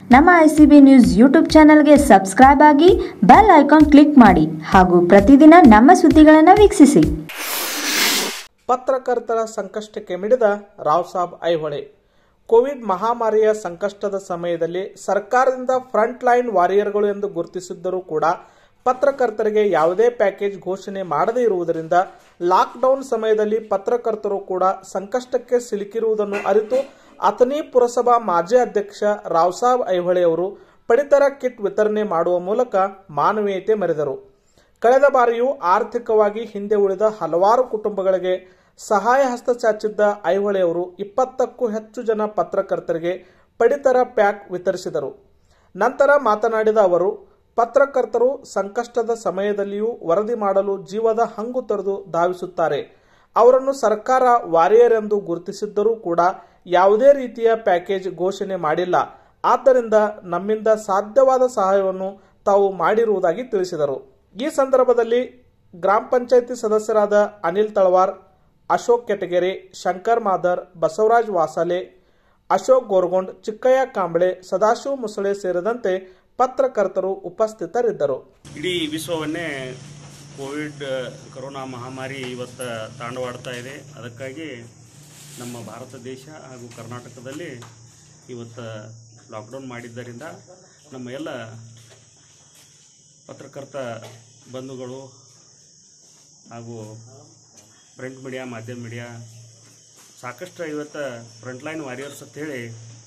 ನಮ್ಮ I C B news YouTube ಚಾನಲ್ಗೆ subscribe ಆಗಿ ಬೆಲ್ ಐಕಾನ್ ಕ್ಲಿಕ್ ಮಾಡಿ ಹಾಗೂ ಪ್ರತಿದಿನ ನಮ್ಮ ಸುದ್ದಿಗಳನ್ನು ವೀಕ್ಷಿಸಿ ಪತ್ರಕರ್ತರ ಸಂಕಷ್ಟಕ್ಕೆ ಮಿಡಿದ ರಾವ್ ಸಾಬ್ ಐಹೊಳೆ ಕೋವಿಡ್ ಮಹಾಮಾರಿಯ ಸಂಕಷ್ಟದ ಸಮಯದಲ್ಲಿ ಸರ್ಕಾರದಿಂದ ಫ್ರಂಟ್ ಲೈನ್ ವಾರಿಯರ್ಗಳು ಎಂದು ಗುರುತಿಸಿದ್ದರೂ ಕೂಡ ಪತ್ರಕರ್ತರಿಗೆ ಯಾವುದೇ ಪ್ಯಾಕೇಜ್ ಘೋಷಣೆ ಮಾಡದೇ ಇರುವುದರಿಂದ ಲಾಕ್ಡೌನ್ ಸಮಯದಲ್ಲಿ ಪತ್ರಕರ್ತರು ಕೂಡ ಸಂಕಷ್ಟಕ್ಕೆ ಸಿಲುಕಿರುವುದನ್ನು ಅರಿತು ಅಥಣಿ ಪುರಸಭಾ ಮಾಜಿ ಅಧ್ಯಕ್ಷ ರಾವ್ ಸಾಬ್ ಐಹೊಳೆ ಅವರು ಪಡಿತರ ಕಿಟ್ ವಿತರಣೆ ಮಾಡುವ ಮೂಲಕ ಮಾನವೀಯತೆ ಮೆರೆದರು ಕಳೆದ ಬಾರಿಯೂ ಆರ್ಥಿಕವಾಗಿ ಹಿಂದೆ ಉಳಿದ ಹಲವಾರು ಕುಟುಂಬಗಳಿಗೆ ಸಹಾಯ ಹಸ್ತ ಚಾಚಿದ್ದ ಐಹೊಳೆಯವರು ಇಪ್ಪತ್ತಕ್ಕೂ ಹೆಚ್ಚು ಜನ ಪತ್ರಕರ್ತರಿಗೆ ಪಡಿತರ ಪ್ಯಾಕ್ ವಿತರಿಸಿದರು ನಂತರ ಮಾತನಾಡಿದ ಅವರು ಪತ್ರಕರ್ತರು ಸಂಕಷ್ಟದ ಸಮಯದಲ್ಲಿಯೂ ವರದಿ ಮಾಡಲು ಜೀವದ ಹಂಗು ತೊರೆದು ಧಾವಿಸುತ್ತಾರೆ ಅವರನ್ನು ಸರ್ಕಾರ ವಾರಿಯರ್ ಎಂದು ಗುರುತಿಸಿದ್ದರೂ ಕೂಡ ಯಾವುದೇ ರೀತಿಯ ಪ್ಯಾಕೇಜ್ ಘೋಷಣೆ ಮಾಡಿಲ್ಲ ಆದ್ದರಿಂದ ನಮ್ಮಿಂದ ಸಾಧ್ಯವಾದ ಸಹಾಯವನ್ನು ತಾವು ಮಾಡಿರುವುದಾಗಿ ತಿಳಿಸಿದರು ಈ ಸಂದರ್ಭದಲ್ಲಿ ಗ್ರಾಮ ಪಂಚಾಯಿತಿ ಸದಸ್ಯರಾದ ಅನಿಲ್ ತಳವಾರ್ ಅಶೋಕ್ ಕೆಟಗೆರೆ ಶಂಕರ್ ಮಾದರ್ ಬಸವರಾಜ್ ವಾಸಾಲೆ ಅಶೋಕ್ ಗೋರ್ಗೊಂಡ್ ಚಿಕ್ಕಯ್ಯ ಕಾಂಬಳೆ ಸದಾಶಿವ ಮುಸಳೆ ಸೇರಿದಂತೆ ಪತ್ರಕರ್ತರು ಉಪಸ್ಥಿತರಿದ್ದರು ಇಡೀ ವಿಶ್ವವನ್ನೇ ಕೋವಿಡ್ ಕೊರೋನಾ ಮಹಾಮಾರಿ ಇವತ್ತು ತಾಂಡವಾಡ್ತಾ ಇದೆ ಅದಕ್ಕಾಗಿ ನಮ್ಮ ಭಾರತ ದೇಶ ಹಾಗೂ ಕರ್ನಾಟಕದಲ್ಲಿ ಇವತ್ತು ಲಾಕ್ಡೌನ್ ಮಾಡಿದ್ದರಿಂದ ನಮ್ಮ ಎಲ್ಲ ಪತ್ರಕರ್ತ ಬಂಧುಗಳು ಹಾಗೂ ಪ್ರಿಂಟ್ ಮೀಡಿಯಾ ಮಾಧ್ಯಮ ಮೀಡಿಯಾ ಸಾಕಷ್ಟು ಇವತ್ತು ಫ್ರಂಟ್ಲೈನ್ ವಾರಿಯರ್ಸ್ ಅಂತೇಳಿ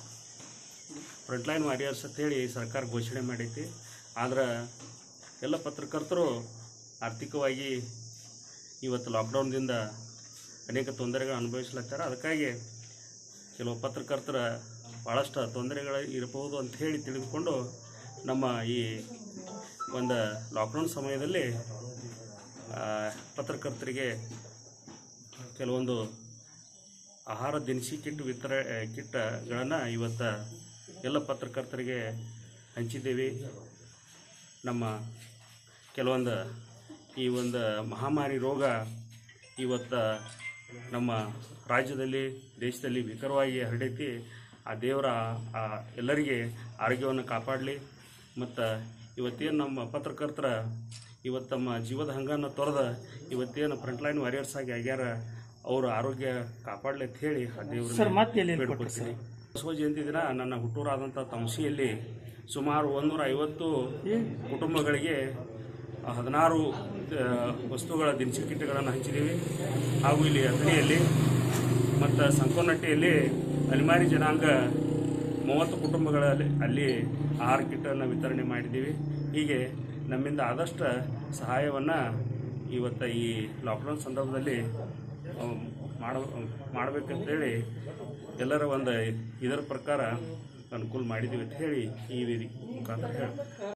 ಫ್ರಂಟ್ಲೈನ್ ವಾರಿಯರ್ಸ್ ಅಂತೇಳಿ ಸರ್ಕಾರ ಘೋಷಣೆ ಮಾಡೈತಿ ಆದ್ರೆ ಎಲ್ಲ ಪತ್ರಕರ್ತರು ಆರ್ಥಿಕವಾಗಿ ಇವತ್ತು ಲಾಕ್ಡೌನ್ದಿಂದ ಅನೇಕ ತೊಂದರೆಗಳು ಅನುಭವಿಸ್ಲತ್ತಾರ ಅದಕ್ಕಾಗಿ ಕೆಲವು ಪತ್ರಕರ್ತರ ಭಾಳಷ್ಟು ತೊಂದರೆಗಳು ಇರಬಹುದು ಅಂತ ಹೇಳಿ ತಿಳಿದುಕೊಂಡು ನಮ್ಮ ಈ ಒಂದು ಲಾಕ್ಡೌನ್ ಸಮಯದಲ್ಲಿ ಆ, ಪತ್ರಕರ್ತರಿಗೆ ಕೆಲವೊಂದು ಆಹಾರ ದಿನಸಿ ಕಿಟ್ ವಿತರ ಕಿಟ್ಗಳನ್ನು ಇವತ್ತು ಎಲ್ಲ ಪತ್ರಕರ್ತರಿಗೆ ಹಂಚಿದ್ದೇವೆ ನಮ್ಮ ಕೆಲವೊಂದು ಈ ಒಂದು ಮಹಾಮಾರಿ ರೋಗ ಇವತ್ತು ನಮ್ಮ ರಾಜ್ಯದಲ್ಲಿ ದೇಶದಲ್ಲಿ ಭೀಕರವಾಗಿ ಹರಡೈತಿ ಆ ದೇವರ ಆ ಎಲ್ಲರಿಗೆ ಆರೋಗ್ಯವನ್ನು ಕಾಪಾಡಲಿ ಮತ್ತು ಇವತ್ತೇನು ನಮ್ಮ ಪತ್ರಕರ್ತರ ಇವತ್ತು ತಮ್ಮ ಜೀವದ ಹಂಗನ್ನು ತೊರೆದ ಇವತ್ತೇನು ಫ್ರಂಟ್ಲೈನ್ ವಾರಿಯರ್ಸ್ ಆಗಿ ಆಗ್ಯಾರ ಅವ್ರ ಆರೋಗ್ಯ ಕಾಪಾಡಲಿ ಅಂತ ಹೇಳಿ ಆ ದೇವರ ಬೇಡ್ಕೊಳ್ತೀನಿ ಬಸವ ಜಯಂತಿ ದಿನ ನನ್ನ ಹುಟ್ಟೂರಾದಂಥ ತಮಸಿಯಲ್ಲಿ ಸುಮಾರು ಒಂದೂರ ಐವತ್ತು ಕುಟುಂಬಗಳಿಗೆ ಹದಿನಾರು ಆ, ವಸ್ತುಗಳ ದಿನಸಿ ಕಿಟ್ಗಳನ್ನು ಹಂಚಿದ್ದೀವಿ ಹಾಗೂ ಇಲ್ಲಿ ಅಥಣಿಯಲ್ಲಿ ಮತ್ತು ಸಂಕೋನಟ್ಟಿಯಲ್ಲಿ ಅಲಿಮಾರಿ ಜನಾಂಗ ಮೂವತ್ತು ಕುಟುಂಬಗಳಲ್ಲಿ ಅಲ್ಲಿ ಆಹಾರ ಕಿಟ್ಟನ್ನು ವಿತರಣೆ ಮಾಡಿದ್ದೀವಿ ಹೀಗೆ ನಮ್ಮಿಂದ ಆದಷ್ಟು ಸಹಾಯವನ್ನು ಇವತ್ತು ಈ ಲಾಕ್ಡೌನ್ ಸಂದರ್ಭದಲ್ಲಿ ಆ, ಮಾಡ ಮಾಡಬೇಕಂತೇಳಿ ಎಲ್ಲರ ಒಂದು ಇದರ ಪ್ರಕಾರ ಅನುಕೂಲ ಮಾಡಿದ್ದೀವಿ ಅಂತ ಹೇಳಿ ಈ ವೇದಿಕೆ ಮುಖಾಂತರ ಹೇಳಿ